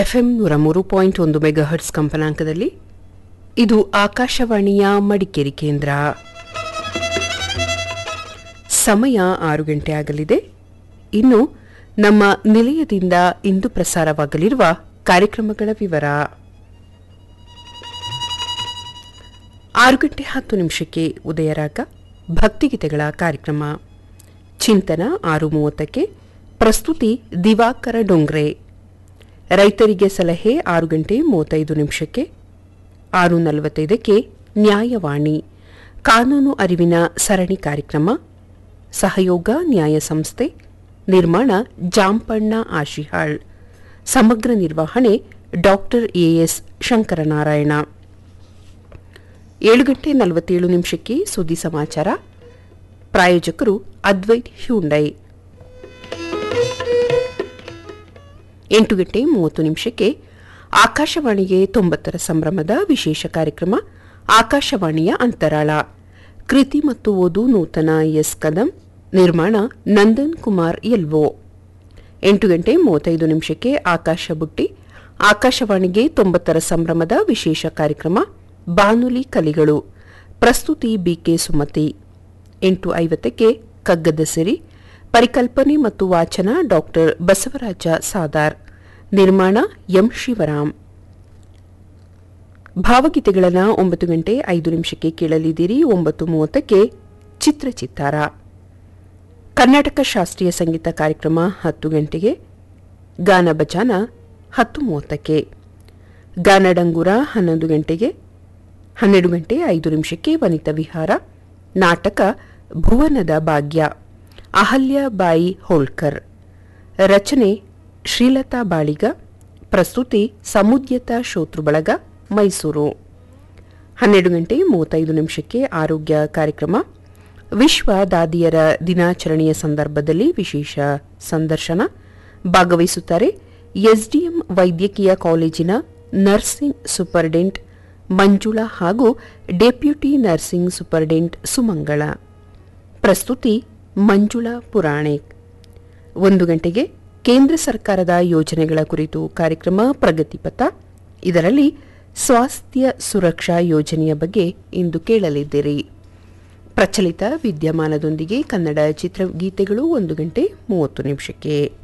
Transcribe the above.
FM ನೂರ ಮೂರು point ಒಂದು ಮೆಗಾಹರ್ಟ್ಸ್ ಕಂಪನಾಂಕದಲ್ಲಿ ಇದು ಆಕಾಶವಾಣಿಯ ಮಡಿಕೇರಿ ಕೇಂದ್ರ ಸಮಯ ಆರು ಗಂಟೆ ಆಗಲಿದೆ ಇನ್ನು ನಮ್ಮ ನಿಲಯದಿಂದ ಇಂದು ಪ್ರಸಾರವಾಗಲಿರುವ ಕಾರ್ಯಕ್ರಮಗಳ ವಿವರ ಆರು ಗಂಟೆ ಹತ್ತು ನಿಮಿಷಕ್ಕೆ ಉದಯರಾಗ ಭಕ್ತಿಗೀತೆಗಳ ಕಾರ್ಯಕ್ರಮ ಚಿಂತನ ಆರು ಮೂವತ್ತಕ್ಕೆ ಪ್ರಸ್ತುತಿ ದಿವಾಕರ ಡೊಂಗ್ರೆ ರೈತರಿಗೆ ಸಲಹೆ ಆರು ಗಂಟೆ ಮೂವತ್ತೈದು ನಿಮಿಷಕ್ಕೆ ಆರು ನಲವತ್ತೈದಕ್ಕೆ ನ್ಯಾಯವಾಣಿ ಕಾನೂನು ಅರಿವಿನ ಸರಣಿ ಕಾರ್ಯಕ್ರಮ ಸಹಯೋಗ ನ್ಯಾಯ ಸಂಸ್ಥೆ ನಿರ್ಮಾಣ ಜಾಂಪಣ್ಣ ಆಶಿಹಾಳ್ ಸಮಗ್ರ ನಿರ್ವಹಣೆ ಡಾಕ್ಟರ್ ಎಎಸ್ ಶಂಕರನಾರಾಯಣ ಏಳು ಗಂಟೆ ನಲವತ್ತೇಳು ನಿಮಿಷಕ್ಕೆ ಸುದ್ದಿ ಸಮಾಚಾರ ಪ್ರಾಯೋಜಕರು ಅದ್ವೈತ್ ಹ್ಯುಂಡೈ ಎಂಟು ಗಂಟೆ ಮೂವತ್ತು ನಿಮಿಷಕ್ಕೆ ಆಕಾಶವಾಣಿಗೆ ತೊಂಬತ್ತರ ಸಂಭ್ರಮದ ವಿಶೇಷ ಕಾರ್ಯಕ್ರಮ ಆಕಾಶವಾಣಿಯ ಅಂತರಾಳ ಕೃತಿ ಮತ್ತು ಓದು ನೂತನ ಎಸ್ ಕದಂ ನಿರ್ಮಾಣ ನಂದನ್ ಕುಮಾರ್ ಎಲ್ವೋ ಎಂಟು ಗಂಟೆ ಮೂವತ್ತೈದು ನಿಮಿಷಕ್ಕೆ ಆಕಾಶ ಬುಟ್ಟಿ ಆಕಾಶವಾಣಿಗೆ ತೊಂಬತ್ತರ ಸಂಭ್ರಮದ ವಿಶೇಷ ಕಾರ್ಯಕ್ರಮ ಬಾನುಲಿ ಕಲಿಗಳು ಪ್ರಸ್ತುತಿ ಬಿಕೆ ಸುಮತಿ ಎಂಟು ಐವತ್ತಕ್ಕೆ ಕಗ್ಗದ ಸಿರಿ ಪರಿಕಲ್ಪನೆ ಮತ್ತು ವಾಚನ ಡಾಕ್ಟರ್ ಬಸವರಾಜ ಸಾದಾರ್ ನಿರ್ಮಾಣ ಎಂ ಶಿವರಾಮ್ ಭಾವಗೀತೆಗಳನ್ನು ಒಂಬತ್ತು ಗಂಟೆ ಐದು ನಿಮಿಷಕ್ಕೆ ಕೇಳಲಿದ್ದೀರಿ ಒಂಬತ್ತು ಮೂವತ್ತಕ್ಕೆ ಚಿತ್ರಚಿತ್ತಾರ ಕರ್ನಾಟಕ ಶಾಸ್ತ್ರೀಯ ಸಂಗೀತ ಕಾರ್ಯಕ್ರಮ ಹತ್ತು ಗಂಟೆಗೆ ಗಾನ ಬಚಾನ ಹತ್ತು ಮೂವತ್ತಕ್ಕೆ ಗಾನಡಂಗುರ ಹನ್ನೊಂದು ಗಂಟೆಗೆ ಹನ್ನೆರಡು ಗಂಟೆ ಐದು ನಿಮಿಷಕ್ಕೆ ವನಿತಾ ವಿಹಾರ ನಾಟಕ ಭುವನದ ಭಾಗ್ಯ ಅಹಲ್ಯ ಬಾಯಿ ಹೋಳ್ಕರ್ ರಚನೆ ಶ್ರೀಲತಾ ಬಾಳಿಗ ಪ್ರಸ್ತುತಿ ಸಮುದ್ಯತ ಶೋತೃಬಳಗ ಮೈಸೂರು ಹನ್ನೆರಡು ಗಂಟೆ ಮೂವತ್ತೈದು ನಿಮಿಷಕ್ಕೆ ಆರೋಗ್ಯ ಕಾರ್ಯಕ್ರಮ ವಿಶ್ವ ದಾದಿಯರ ದಿನಾಚರಣೆಯ ಸಂದರ್ಭದಲ್ಲಿ ವಿಶೇಷ ಸಂದರ್ಶನ ಭಾಗವಹಿಸುತ್ತಾರೆ ಎಸ್ಡಿಎಂ ವೈದ್ಯಕೀಯ ಕಾಲೇಜಿನ ನರ್ಸಿಂಗ್ ಸೂಪರ್ಡೆಂಟ್ ಮಂಜುಳಾ ಹಾಗೂ ಡೆಪ್ಯೂಟಿ ನರ್ಸಿಂಗ್ ಸೂಪರ್ಡೆಂಟ್ ಸುಮಂಗಳ ಪ್ರಸ್ತುತಿ ಮಂಜುಳಾ ಪುರಾಣಿಕ್ ಒಂದು ಗಂಟೆಗೆ ಕೇಂದ್ರ ಸರ್ಕಾರದ ಯೋಜನೆಗಳ ಕುರಿತು ಕಾರ್ಯಕ್ರಮ ಪ್ರಗತಿಪಥ ಇದರಲ್ಲಿ ಸ್ವಾಸ್ಥ್ಯ ಸುರಕ್ಷಾ ಯೋಜನೆಯ ಬಗ್ಗೆ ಇಂದು ಕೇಳಲಿದ್ದೀರಿ ಪ್ರಚಲಿತ ವಿದ್ಯಮಾನದೊಂದಿಗೆ ಕನ್ನಡ ಚಿತ್ರಗೀತೆಗಳು ಒಂದು ಗಂಟೆ ಮೂವತ್ತು ನಿಮಿಷಕ್ಕೆ